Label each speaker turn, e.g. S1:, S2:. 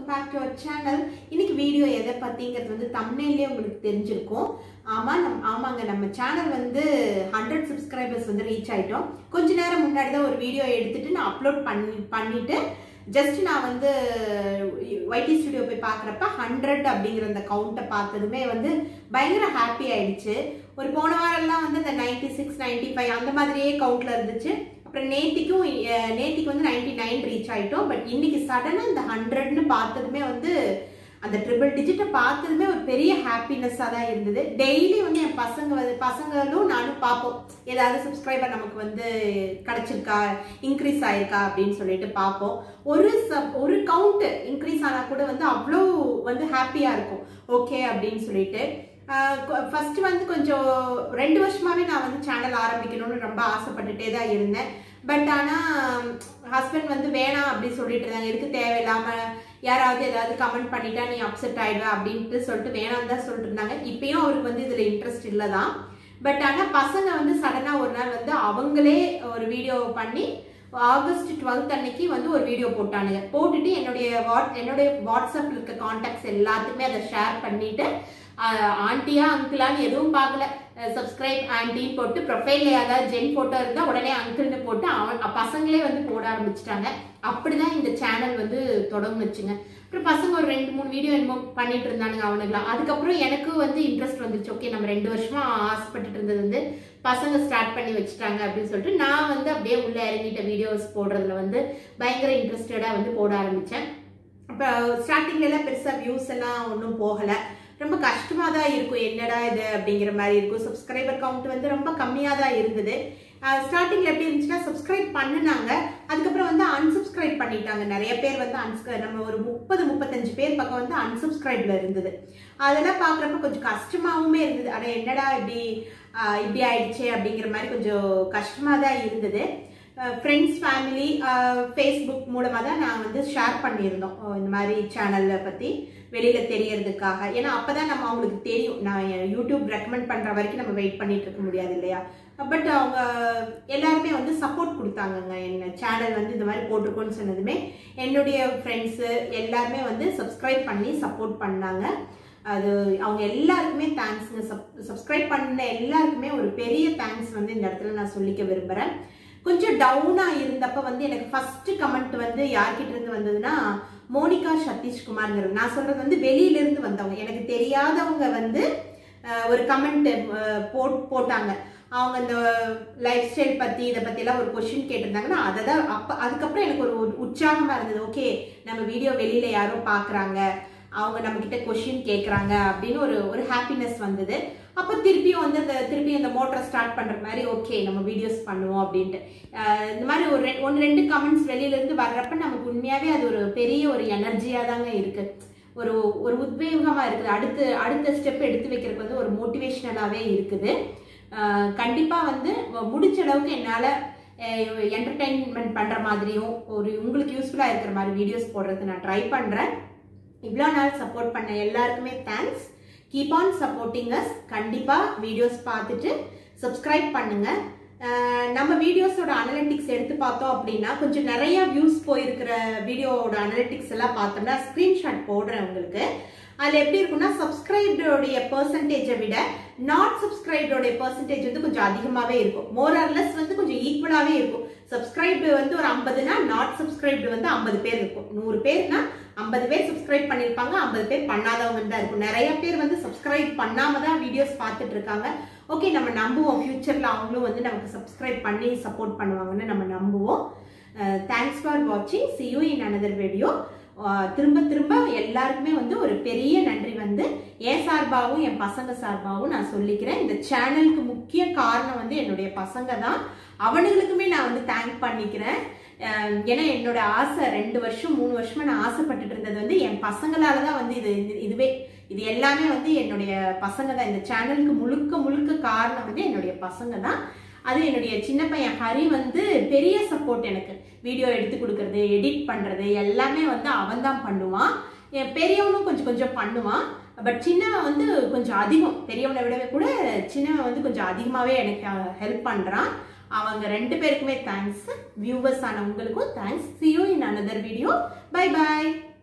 S1: welcome back to our channel இன்னைக்கு video எதை பத்திங்கிறது வந்து தமிழ்லேயே உங்களுக்கு தெரிஞ்சிருக்கும் ஆமா நம் ஆமாங்க நம்ம சேனல் வந்து ஹண்ட்ரட் சப்ஸ்கிரைபர்ஸ் வந்து ரீச் ஆயிட்டோம் கொஞ்ச நேரம் முன்னாடி தான் ஒரு வீடியோ எடுத்துட்டு நான் அப்லோட் பண்ணி பண்ணிட்டு ஜஸ்ட் நான் வந்து ஒய்டி ஸ்டுடியோ போய் பார்க்குறப்ப ஹண்ட்ரட் அப்படிங்கிற அந்த கவுண்ட்டை பார்த்ததுமே வந்து பயங்கர ஹாப்பி ஆயிடுச்சு ஒரு போன வாரம்லாம் வந்து இந்த நைன்டி சிக்ஸ் நைன்டி ஃபைவ் அந்த மாதிரியே கவுண்ட்ல இருந்துச்சு அப்புறம் நேத்திக்கும் அஹ், நேத்திக்கு வந்து நைன்டி நைன் ரீச் ஆயிட்டோம் பட் இன்னைக்கு சடனாக இந்த ஹண்ட்ரட்னு பார்த்ததுமே வந்து அந்த ட்ரிபிள் டிஜிட்டை பார்த்ததுமே ஒரு பெரிய ஹாப்பினஸ்ஸாக தான் இருந்தது டெய்லி வந்து என் பசங்க வந்து பசங்களும் நானும் பார்ப்போம் ஏதாவது சப்ஸ்கிரைபர் நமக்கு வந்து கிடைச்சிருக்கா இன்க்ரீஸ் ஆயிருக்கா அப்படின்னு சொல்லிட்டு பார்ப்போம் ஒரு சப் ஒரு கவுண்ட் இன்க்ரீஸ் ஆனால் கூட வந்து அவ்வளோ வந்து ஹாப்பியாக இருக்கும் ஓகே அப்படின்னு சொல்லிட்டு ஃபர்ஸ்ட் வந்து கொஞ்சம் ரெண்டு வருஷமாவே நான் வந்து சேனல் ஆரம்பிக்கணும்னு ரொம்ப ஆசைப்பட்டுட்டே தான் இருந்தேன் பட் ஆனால் ஹஸ்பண்ட் வந்து வேணாம் அப்படி சொல்லிட்டு இருந்தாங்க எதுக்கு தேவையில்லாம யாராவது ஏதாவது கமெண்ட் பண்ணிட்டா நீ அப்செட் ஆயிடுவ அப்படின்ட்டு சொல்லிட்டு வேணாம் தான் சொல்லிட்டு இருந்தாங்க இப்பயும் அவருக்கு வந்து இதுல இன்ட்ரெஸ்ட் இல்லை தான் பட் ஆனால் பசங்க வந்து சடனாக ஒரு நாள் வந்து அவங்களே ஒரு வீடியோ பண்ணி ஆகஸ்ட் டுவெல்த் அன்னைக்கு வந்து ஒரு வீடியோ போட்டானுங்க போட்டுட்டு என்னுடைய வாட் என்னுடைய வாட்ஸ்அப்ல இருக்க காண்டாக்ட்ஸ் எல்லாத்துக்குமே அதை ஷேர் பண்ணிட்டு ஆண்டியா அங்கிளான்னு எதுவும் பார்க்கல சப்ஸ்கிரைப் ஆண்டின்னு போட்டு ப்ரொஃபைல்ல ஏதாவது ஜென் போட்டோ இருந்தால் உடனே அங்கிள்னு போட்டு அவன் பசங்களே வந்து போட ஆரம்பிச்சிட்டாங்க அப்படிதான் இந்த சேனல் வந்து தொடங்குச்சுங்க அப்புறம் பசங்க ஒரு ரெண்டு மூணு வீடியோ என்னமோ பண்ணிட்டு இருந்தானுங்க அவனுங்களாம் அதுக்கப்புறம் எனக்கு வந்து இன்ட்ரெஸ்ட் வந்துச்சு ஓகே நம்ம ரெண்டு வருஷமா ஆசைப்பட்டுட்டு இருந்தது வந்து பசங்க ஸ்டார்ட் பண்ணி வச்சுட்டாங்க அப்படின்னு சொல்லிட்டு நான் வந்து அப்படியே உள்ள இறங்கிட்ட வீடியோஸ் போடுறதுல வந்து பயங்கர இன்ட்ரெஸ்டடா வந்து போட ஆரம்பிச்சேன் அப்போ ஸ்டார்டிங்ல எல்லாம் பெருசா வியூஸ் எல்லாம் ஒன்றும் போகல ரொம்ப கஷ்டமா தான் இருக்கும் என்னடா இது அப்படிங்கிற மாதிரி இருக்கும் சப்ஸ்கிரைபர் கவுண்ட் வந்து ரொம்ப கம்மியா தான் இருந்தது ஸ்டார்டிங்ல எப்படி இருந்துச்சுன்னா சப்ஸ்கிரைப் பண்ணுனாங்க அதுக்கப்புறம் வந்து அன்சப்ஸ்கிரைப் பண்ணிட்டாங்க நிறைய பேர் வந்து unsubscribe- நம்ம ஒரு முப்பது முப்பத்தஞ்சு பேர் பக்கம் வந்து அன்சப்ஸ்கிரைப்ல இருந்தது அதெல்லாம் பாக்குறப்ப கொஞ்சம் கஷ்டமாவுமே இருந்தது ஆனா என்னடா இப்படி ஆஹ் இப்படி ஆயிடுச்சே அப்படிங்கிற மாதிரி கொஞ்சம் கஷ்டமா தான் இருந்தது ஃப்ரெண்ட்ஸ் ஃபேமிலி ஃபேஸ்புக் மூலமாக தான் நான் வந்து ஷேர் பண்ணியிருந்தோம் அஹ் இந்த மாதிரி சேனலை பற்றி வெளியில் தெரியறதுக்காக ஏன்னா அப்போ தான் நம்ம அவங்களுக்கு தெரியும் நான் என் யூடியூப் ரெக்கமெண்ட் பண்ணுற வரைக்கும் நம்ம வெயிட் பண்ணிட்டு இருக்க முடியாது இல்லையா பட் அவங்க எல்லாருமே வந்து சப்போர்ட் கொடுத்தாங்கங்க என்ன சேனல் வந்து இந்த மாதிரி போட்டிருக்கோன்னு சொன்னதுமே என்னுடைய ஃப்ரெண்ட்ஸு எல்லாருமே வந்து சப்ஸ்கிரைப் பண்ணி சப்போர்ட் பண்ணாங்க அது அவங்க எல்லாருக்குமே தேங்க்ஸுங்க சப் சப்ஸ்கிரைப் பண்ண எல்லாருக்குமே ஒரு பெரிய தேங்க்ஸ் வந்து இந்த இடத்துல நான் சொல்லிக்க விரும்புகிறேன் கொஞ்சம் டவுனா இருந்தப்ப வந்து எனக்கு ஃபர்ஸ்ட் கமெண்ட் வந்து யார்கிட்ட இருந்து வந்ததுன்னா மோனிகா சதீஷ்குமார்ங்கிறது நான் சொல்றது வந்து வெளியில இருந்து வந்தவங்க எனக்கு தெரியாதவங்க வந்து அஹ், ஒரு கமெண்ட் போட் போட்டாங்க அவங்க இந்த லைஃப் ஸ்டைல் பத்தி இதை பத்தி எல்லாம் ஒரு கொஸ்டின் கேட்டிருந்தாங்கன்னா அதை தான் அப்ப அதுக்கப்புறம் எனக்கு ஒரு ஒரு உற்சாகமா இருந்தது ஓகே நம்ம வீடியோ வெளியில யாரோ பாக்குறாங்க அவங்க நம்ம கிட்ட கொஸ்டின் கேட்குறாங்க அப்படின்னு ஒரு ஒரு ஹாப்பினஸ் வந்தது அப்போ திருப்பியும் வந்து அந்த திருப்பி அந்த மோட்டரை ஸ்டார்ட் பண்ற மாதிரி ஓகே நம்ம வீடியோஸ் பண்ணுவோம் அப்படின்ட்டு அஹ் இந்த மாதிரி ஒரு ரெ- ஒன்று ரெண்டு கமெண்ட்ஸ் வெளியில இருந்து வர்றப்ப நமக்கு உண்மையாவே அது ஒரு பெரிய ஒரு எனர்ஜியா தாங்க இருக்கு ஒரு ஒரு உத்வேகமா இருக்குது அடுத்து அடுத்த ஸ்டெப் எடுத்து வைக்கிறதுக்கு வந்து ஒரு மோட்டிவேஷனலாவே இருக்குது அஹ் கண்டிப்பா வந்து முடிச்ச அளவுக்கு என்னால என்டர்டைன்மெண்ட் பண்ற மாதிரியும் ஒரு உங்களுக்கு யூஸ்ஃபுல்லா இருக்கிற மாதிரி வீடியோஸ் போடுறதுக்கு நான் ட்ரை பண்றேன் இவ்வளோ நாள் சப்போர்ட் பண்ண எல்லாருக்குமே thanks keep on supporting us கண்டிப்பாக வீடியோஸ் பார்த்துட்டு சப்ஸ்கிரைப் பண்ணுங்க அஹ் நம்ம வீடியோஸோட அனலிட்டிக்ஸ் எடுத்து பார்த்தோம் அப்படின்னா கொஞ்சம் நிறைய வியூஸ் போயிருக்கிற வீடியோவோட அனலிட்டிக்ஸ் எல்லாம் பார்த்தோம்னா ஸ்க்ரீன்ஷாட் போடுறேன் உங்களுக்கு அதில் எப்படி இருக்கும்னா சப்ஸ்கிரைபருடைய பெர்சன்டேஜை விட நாட் சப்ஸ்கிரைபருடைய பெர்சன்டேஜ் வந்து கொஞ்சம் அதிகமாகவே இருக்கும் மோர் ஆர்லெஸ் வந்து கொஞ்சம் ஈக்குவலாகவே இருக்கும் சப்ஸ்கிரைப்டு வந்து ஒரு ஐம்பதுனா நாட் சப்ஸ்கிரைப்டு வந்து ஐம்பது பேர் இருக்கும் நூறு பேர்னா ஐம்பது பேர் சப்ஸ்கிரைப் பண்ணியிருப்பாங்க ஐம்பது பேர் பண்ணாதவங்க தான் இருக்கும் நிறைய பேர் வந்து சப்ஸ்கிரைப் பண்ணாம தான் வீடியோஸ் பார்த்துட்டு இருக்காங்க ஓகே நம்ம நம்புவோம் ஃபியூச்சர்ல அவங்களும் வந்து நமக்கு சப்ஸ்கிரைப் பண்ணி சப்போர்ட் பண்ணுவாங்கன்னு நம்ம நம்புவோம் தேங்க்ஸ் ஃபார் வாட்சிங் see you in another video திரும்ப திரும்ப எல்லாருக்குமே வந்து ஒரு பெரிய நன்றி வந்து என் சார்பாகவும் என் பசங்க சார்பாகவும் நான் சொல்லிக்கிறேன் இந்த சேனலுக்கு முக்கிய காரணம் வந்து என்னுடைய பசங்க தான் அவனுங்களுக்குமே நான் வந்து தேங்க் பண்ணிக்கிறேன் அஹ் ஏன்னா என்னோட ஆசை ரெண்டு வருஷம் மூணு வருஷமா நான் ஆசைப்பட்டுட்டு இருந்தது வந்து என் பசங்களால தான் வந்து இது இது- இதுவே இது எல்லாமே வந்து என்னுடைய பசங்க தான் இந்த சேனலுக்கு முழுக்க முழுக்க காரணம் வந்து என்னுடைய பசங்க தான் அது என்னுடைய சின்ன பையன் ஹரி வந்து பெரிய சப்போர்ட் எனக்கு வீடியோ எடுத்து கொடுக்கறது எடிட் பண்றது எல்லாமே வந்து அவன் தான் பண்ணுவான் என் பெரியவனும் கொஞ்சம் கொஞ்சம் பண்ணுவான் பட் சின்னவன் வந்து கொஞ்சம் அதிகம் பெரியவனை விடவே கூட சின்னவன் வந்து கொஞ்சம் அதிகமாகவே எனக்கு ஹெல்ப் பண்ணுறான் அவங்க ரெண்டு பேருக்குமே தேங்க்ஸ் வியூவர்ஸ் ஆன உங்களுக்கும் thanks see you in another video bye bye